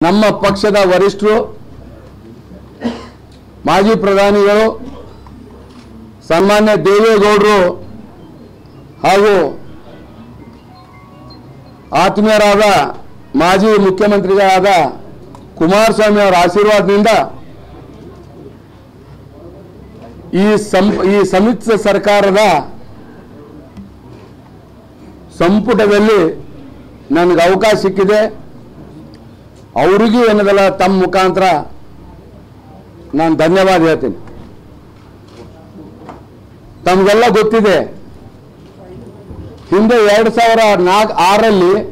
ನಮ್ಮ ಪಕ್ಷದ ವರಿಷ್ಠರು ಮಾಜಿ ಪ್ರಧಾನಿಗಳು ಸನ್ಮಾನ್ಯ ದೇವೇಗೌಡರು ಹಾಗೂ ಆತ್ಮೀಯರಾದ ಮಾಜಿ ಮುಖ್ಯಮಂತ್ರಿಗಳಾದ ಕುಮಾರಸ್ವಾಮಿ ಅವರ ಆಶೀರ್ವಾದದಿಂದ ಈ ಸಂ ಈ ಸಮ್ಮಿಶ್ರ ಸರ್ಕಾರದ ಸಂಪುಟದಲ್ಲಿ ನನಗೆ ಅವಕಾಶ ಸಿಕ್ಕಿದೆ ಅವರಿಗೂ ಏನದಲ್ಲ ತಮ್ಮ ಮುಖಾಂತರ ನಾನು ಧನ್ಯವಾದ ಹೇಳ್ತೀನಿ ತಮಗೆಲ್ಲ ಗೊತ್ತಿದೆ ಹಿಂದೆ ಎರಡು ಸಾವಿರ ನಾಲ್ಕು ಆರಲ್ಲಿ